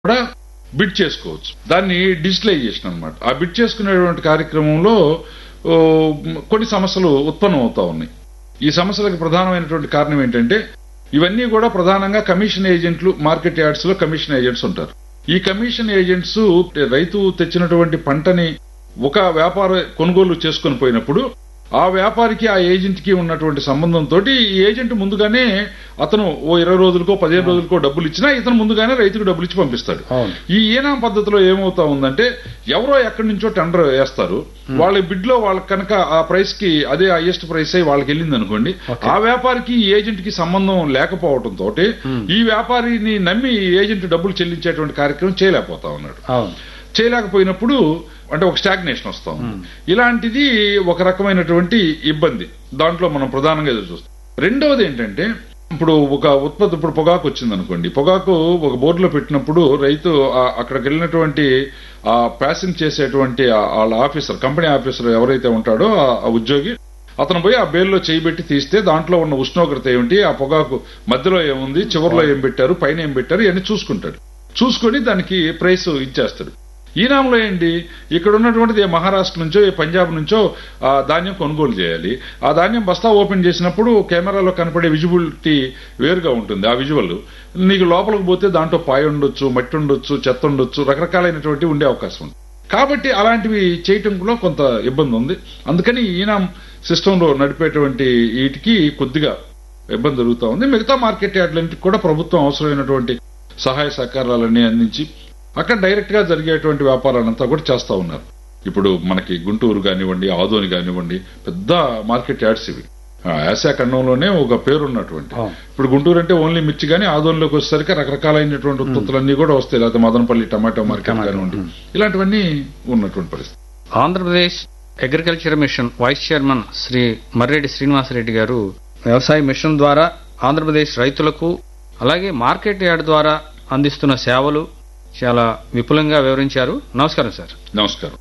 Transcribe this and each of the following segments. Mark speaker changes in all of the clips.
Speaker 1: కూడా బిడ్ చేసుకోవచ్చు దాన్ని డిజిటలైజేషన్ అన్నమాట ఆ బిడ్ చేసుకునేటువంటి కార్యక్రమంలో ఓ, కొన్ని సమస్యలు ఉత్పన్నం అవుతా ఉన్నాయి ఈ సమస్యలకు ప్రధానమైనటువంటి కారణం ఏంటంటే ఇవన్నీ కూడా ప్రధానంగా కమిషన్ ఏజెంట్లు మార్కెట్ యార్డ్స్ లో కమిషన్ ఏజెంట్స్ ఉంటారు ఈ కమిషన్ ఏజెంట్స్ రైతు తెచ్చినటువంటి పంటని ఒక వ్యాపార కొనుగోలు చేసుకొని పోయినప్పుడు ఆ వ్యాపారికి ఆ ఏజెంట్ కి ఉన్నటువంటి సంబంధంతో ఈ ఏజెంట్ ముందుగానే అతను ఓ ఇరవై రోజులకో పదిహేను రోజులకో డబ్బులు ఇచ్చినా ఇతను ముందుగానే రైతుకు డబ్బులు ఇచ్చి పంపిస్తాడు
Speaker 2: అవును.
Speaker 1: ఈ ఈనాం పద్ధతిలో ఏమవుతా ఉందంటే ఎవరో ఎక్కడి నుంచో టెండర్ వేస్తారు వాళ్ళ బిడ్ లో వాళ్ళకి కనుక ఆ ప్రైస్ కి అదే హైయెస్ట్ ప్రైస్ అయి వాళ్ళకి వెళ్ళింది అనుకోండి ఆ వ్యాపారికి ఈ ఏజెంట్ కి సంబంధం లేకపోవడం తోటి ఈ వ్యాపారిని నమ్మి ఈ ఏజెంట్ డబ్బులు చెల్లించేటువంటి కార్యక్రమం చేయలేకపోతా ఉన్నాడు
Speaker 2: అవును
Speaker 1: చేయలేకపోయినప్పుడు అంటే ఒక స్టాగ్నేషన్ వస్తా ఉంది ఇలాంటిది ఒక రకమైనటువంటి ఇబ్బంది దాంట్లో మనం ప్రధానంగా ఎదురు చూస్తాం రెండవది ఏంటంటే ఇప్పుడు ఒక ఉత్పత్తి ఇప్పుడు పొగాకు వచ్చింది అనుకోండి పొగాకు ఒక బోర్డులో పెట్టినప్పుడు రైతు ఆ- అక్కడికి వెళ్ళినటువంటి ఆ ప్యాసింగ్ చేసేటువంటి ఆ- వాళ్ళ ఆఫీసర్ కంపెనీ ఆఫీసర్ ఎవరైతే ఉంటాడో ఆ- ఆ ఉద్యోగి అతను పోయి ఆ బేల్లో చేయిబెట్టి తీస్తే దాంట్లో ఉన్న ఉష్ణోగ్రత ఏమిటి ఆ పొగాకు మధ్యలో ఏముంది చివరిలో ఏం పెట్టారు పైన ఏం పెట్టారు ఇవన్నీ చూసుకుంటాడు చూసుకొని దానికి ప్రైస్ ఇచ్చేస్తాడు ఈనాంలో ఏంటి ఇక్కడ ఉన్నటువంటిది ఏ మహారాష్ట్ర నుంచో ఏ పంజాబ్ నుంచో ఆ ధాన్యం కొనుగోలు చేయాలి ఆ ధాన్యం బస్తా ఓపెన్ చేసినప్పుడు కెమెరాలో కనపడే విజిబిలిటీ వేరుగా ఉంటుంది ఆ విజువల్ నీకు లోపలికి పోతే దాంట్లో పాయ ఉండొచ్చు మట్టి ఉండొచ్చు చెత్త ఉండొచ్చు రకరకాలైనటువంటి ఉండే అవకాశం ఉంది కాబట్టి అలాంటివి చేయటంలో కొంత ఇబ్బంది ఉంది అందుకని ఈనాం సిస్టంలో నడిపేటువంటి వీటికి కొద్దిగా ఇబ్బంది జరుగుతూ ఉంది మిగతా మార్కెట్ యార్డ్లన్నిటికి కూడా ప్రభుత్వం అవసరమైనటువంటి సహాయ సహకారాలన్నీ అందించి అక్కడ డైరెక్ట్ గా జరిగేటువంటి వ్యాపారాలంతా కూడా చేస్తా ఉన్నారు ఇప్పుడు మనకి గుంటూరు కానివ్వండి ఆదోని కానివ్వండి పెద్ద మార్కెట్ యార్డ్స్ ఇవి ఆ, ఆసియా ఖండంలోనే ఒక పేరు ఉన్నటువంటి
Speaker 2: అవును.
Speaker 1: ఇప్పుడు గుంటూరు అంటే ఓన్లీ మిర్చి కానీ ఆదోనిలోకి వచ్చేసరికి రకరకాలైనటువంటి ఉత్పత్తులన్నీ కూడా వస్తాయి లేకపోతే మదనపల్లి టమాటో మార్కెట్
Speaker 2: టమాటో,
Speaker 1: కానివ్వండి ఇలాంటివన్నీ ఉన్నటువంటి పరిస్థితి
Speaker 2: Andhra Pradesh agriculture mission vice chairman Shri Marreddy Srinivasa Reddy garu వ్యవసాయ మిషన్ ద్వారా ఆంధ్రప్రదేశ్ రైతులకు అలాగే మార్కెట్ యార్డ్ ద్వారా అందిస్తున్న సేవలు చాలా విపులంగా వివరించారు నమస్కారం సార్
Speaker 1: నమస్కారం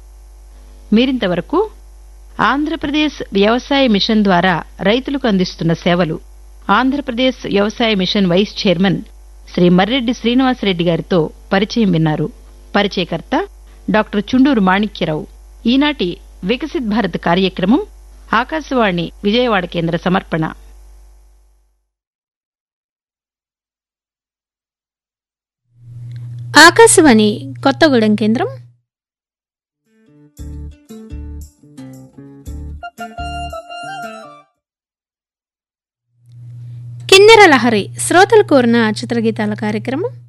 Speaker 3: మీరింతవరకు ఆంధ్రప్రదేశ్ వ్యవసాయ మిషన్ ద్వారా రైతులకు అందిస్తున్న సేవలు ఆంధ్రప్రదేశ్ వ్యవసాయ mission vice chairman Shri Marreddy Srinivasa Reddy గారితో పరిచయం విన్నారు పరిచయకర్త డాక్టర్ చుండూరు మాణిక్యరావు ఈనాటి వికసిత్ భారత్ కార్యక్రమం ఆకాశవాణి విజయవాడ కేంద్ర సమర్పణ
Speaker 4: ఆకాశవాణి కొత్తగూడెం కేంద్రం కిన్నెర లహరి శ్రోతలు కోరిన చిత్రగీతాల కార్యక్రమం